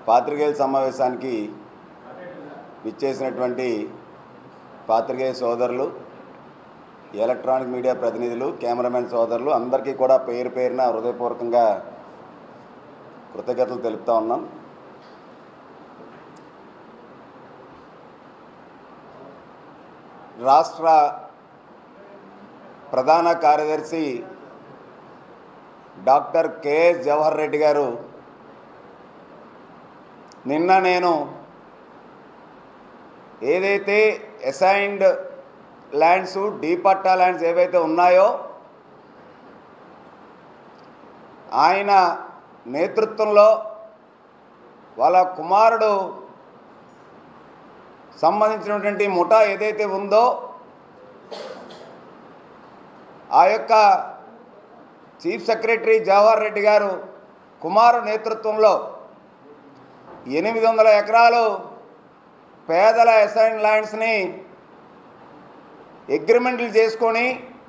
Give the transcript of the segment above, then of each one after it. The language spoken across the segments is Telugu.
పాత్రికేయుల సమావేశానికి విచ్చేసినటువంటి పాత్రికేయ సోదరులు ఎలక్ట్రానిక్ మీడియా ప్రతినిధులు కెమెరామెన్ సోదరులు అందరికీ కూడా పేరు పేరున హృదయపూర్వకంగా కృతజ్ఞతలు తెలుపుతా ఉన్నాం రాష్ట్ర ప్రధాన కార్యదర్శి డాక్టర్ కెఎస్ జవహర్ రెడ్డి గారు నిన్న నేను ఏదైతే అసైన్డ్ ల్యాండ్స్ డీపట్టా ల్యాండ్స్ ఏవైతే ఉన్నాయో ఆయన నేతృత్వంలో వాళ్ళ కుమారుడు సంబంధించినటువంటి ముఠా ఏదైతే ఉందో ఆ యొక్క చీఫ్ సెక్రటరీ జవహర్ రెడ్డి గారు కుమారు నేతృత్వంలో ఎనిమిది వందల ఎకరాలు పేదల అసైన్ ల్యాండ్స్ని అగ్రిమెంట్లు చేసుకొని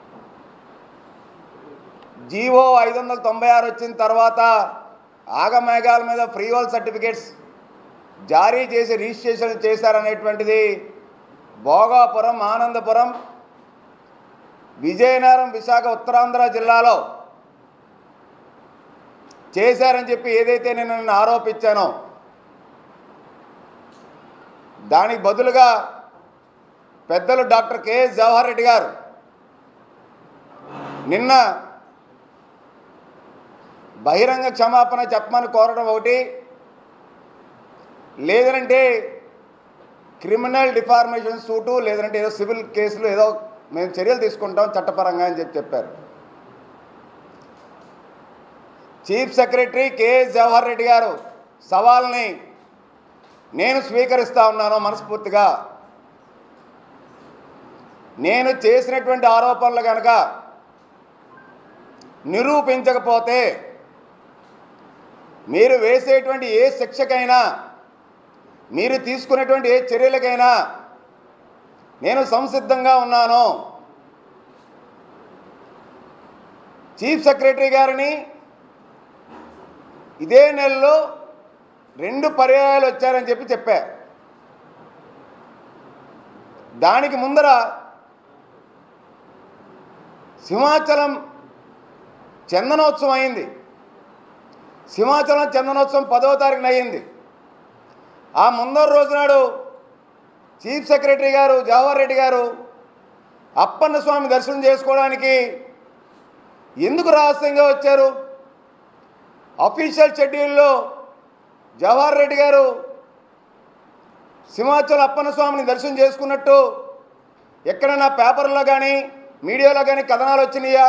జీవో ఐదు వందల తొంభై ఆరు వచ్చిన తర్వాత ఆగమేఘాల మీద ఫ్రీ హోల్ సర్టిఫికేట్స్ జారీ చేసి రిజిస్ట్రేషన్ చేశారనేటువంటిది భోగాపురం ఆనందపురం విజయనగరం విశాఖ ఉత్తరాంధ్ర జిల్లాలో చేశారని చెప్పి ఏదైతే నేను నిన్న ఆరోపించానో దానికి బదులుగా పెద్దలు డాక్టర్ కెఎస్ జవహర్ రెడ్డి గారు నిన్న బహిరంగ క్షమాపణ చెప్పమని కోరడం ఒకటి లేదంటే క్రిమినల్ డిఫార్మేషన్ సూటు లేదంటే ఏదో సివిల్ కేసులు ఏదో మేము చర్యలు తీసుకుంటాం చట్టపరంగా అని చెప్పి చెప్పారు chief secretary K S Jawahar Reddy garu సవాల్ని నేను స్వీకరిస్తా ఉన్నాను మనస్ఫూర్తిగా నేను చేసినటువంటి ఆరోపణలు కనుక నిరూపించకపోతే మీరు వేసేటువంటి ఏ శిక్షకైనా మీరు తీసుకునేటువంటి ఏ చర్యలకైనా నేను సంసిద్ధంగా ఉన్నాను చీఫ్ సెక్రటరీ గారిని ఇదే నెలలో రెండు పర్యాయాలు వచ్చారని చెప్పి చెప్పా దానికి ముందర సింహాచలం చందనోత్సవం అయింది సింహాచలం చందనోత్సవం పదవ తారీఖున అయ్యింది ఆ ముందర రోజు నాడు చీఫ్ సెక్రటరీ గారు జవహర్ రెడ్డి గారు అప్పన్న స్వామి దర్శనం చేసుకోవడానికి ఎందుకు రహస్యంగా వచ్చారు అఫీషియల్ షెడ్యూల్లో జవహర్ రెడ్డి గారు సింహాచలం అప్పన్న స్వామిని దర్శనం చేసుకున్నట్టు ఎక్కడైనా పేపర్లో కానీ మీడియాలో కానీ కథనాలు వచ్చినాయా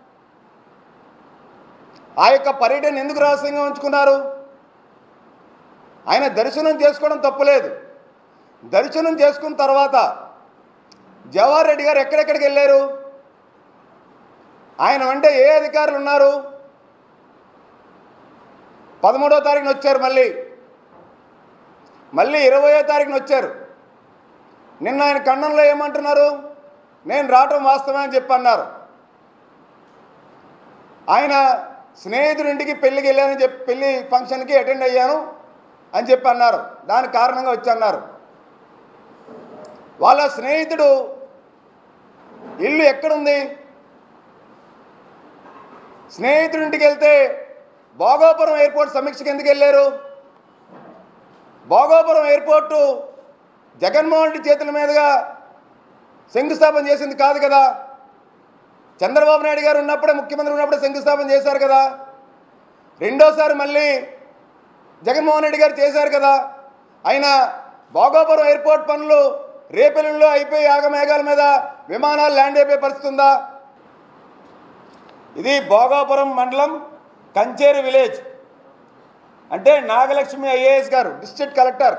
ఆ యొక్క పర్యటన ఎందుకు రహస్యంగా ఉంచుకున్నారు ఆయన దర్శనం చేసుకోవడం తప్పులేదు దర్శనం చేసుకున్న తర్వాత జవహర్ రెడ్డి గారు ఎక్కడెక్కడికి వెళ్ళారు ఆయన అంటే ఏ అధికారులు ఉన్నారు పదమూడో తారీఖున వచ్చారు మళ్ళీ మళ్ళీ ఇరవయో తారీఖున వచ్చారు నిన్న ఆయన ఖండంలో ఏమంటున్నారు నేను రావటం వాస్తవమే అని చెప్పి అన్నారు ఆయన స్నేహితుడింటికి పెళ్ళికి వెళ్ళానని చెప్పి పెళ్ళి ఫంక్షన్కి అటెండ్ అయ్యాను అని చెప్పి అన్నారు దానికి కారణంగా వచ్చి అన్నారు వాళ్ళ స్నేహితుడు ఇల్లు ఎక్కడుంది స్నేహితుడింటికి వెళ్తే భోగాపురం ఎయిర్పోర్ట్ సమీక్షకి ఎందుకు వెళ్ళారు భోగాపురం ఎయిర్పోర్టు జగన్మోహన్ రెడ్డి చేతుల మీదుగా శంకుస్థాపన చేసింది కాదు కదా చంద్రబాబు నాయుడు గారు ఉన్నప్పుడే ముఖ్యమంత్రి ఉన్నప్పుడే శంకుస్థాపన చేశారు కదా రెండోసారి మళ్ళీ జగన్మోహన్ రెడ్డి గారు చేశారు కదా ఆయన భోగాపురం ఎయిర్పోర్ట్ పనులు రేపెల్లులో అయిపోయి ఆగమేఘాల మీద విమానాలు ల్యాండ్ అయిపోయే పరిస్థితి ఉందా ఇది భోగాపురం మండలం కంచేరి విలేజ్ అంటే Nagalakshmi IAS garu district collector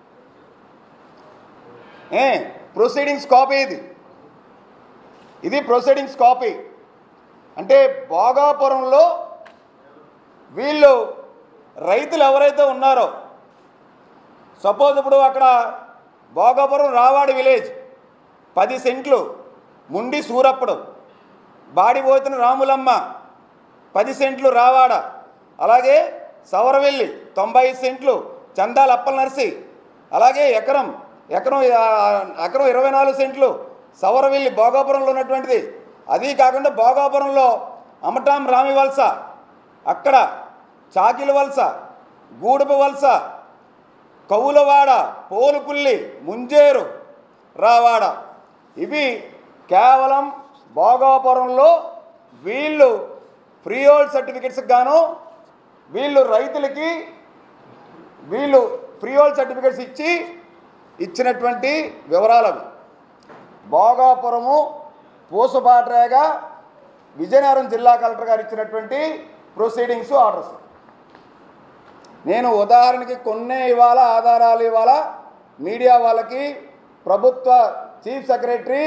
ఏ ప్రొసీడింగ్స్ కాపీ ఇది ఇది ప్రొసీడింగ్స్ కాపీ అంటే భోగాపురంలో వీళ్ళు రైతులు ఎవరైతే ఉన్నారో సపోజ్ ఇప్పుడు అక్కడ భోగాపురం రావాడి విలేజ్ పది సెంట్లు ముండి సూరప్పుడు బాడిపోతున్న రాములమ్మ పది సెంట్లు రావాడ అలాగే సవరవెల్లి తొంభై సెంట్లు చందాల అప్పల నర్సి అలాగే ఎకరం ఎకరం ఆ, ఎకరం ఇరవై నాలుగు సెంట్లు సవరవెల్లి భోగాపురంలో ఉన్నటువంటిది అది కాకుండా భోగాపురంలో అమటాం రామి వలస అక్కడ చాకిల వలస గూడుపు వలస కౌలవాడ పోలుపుల్లి ముంజేరు రావాడ ఇవి కేవలం భోగాపురంలో వీళ్ళు ఫ్రీ హోల్డ్ సర్టిఫికెట్స్కి గాను వీళ్ళు రైతులకి వీళ్ళు ఫ్రీ హోల్డ్ సర్టిఫికెట్స్ ఇచ్చి ఇచ్చినటువంటి వివరాలు అవి భోగాపురము పూసపాట్రేగా విజయనగరం జిల్లా కలెక్టర్ గారు ఇచ్చినటువంటి ప్రొసీడింగ్స్ ఆర్డర్స్ నేను ఉదాహరణకి కొన్నే ఇవాళ ఆధారాలు ఇవాళ మీడియా వాళ్ళకి ప్రభుత్వ చీఫ్ సెక్రటరీ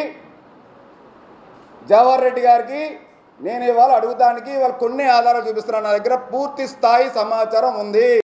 జవహర్ రెడ్డి గారికి నేను ఇవాళ అడుగుతానికి ఇవాళ కొన్ని ఆధారాలు చూపిస్తున్నాను నా దగ్గర పూర్తి స్థాయి సమాచారం ఉంది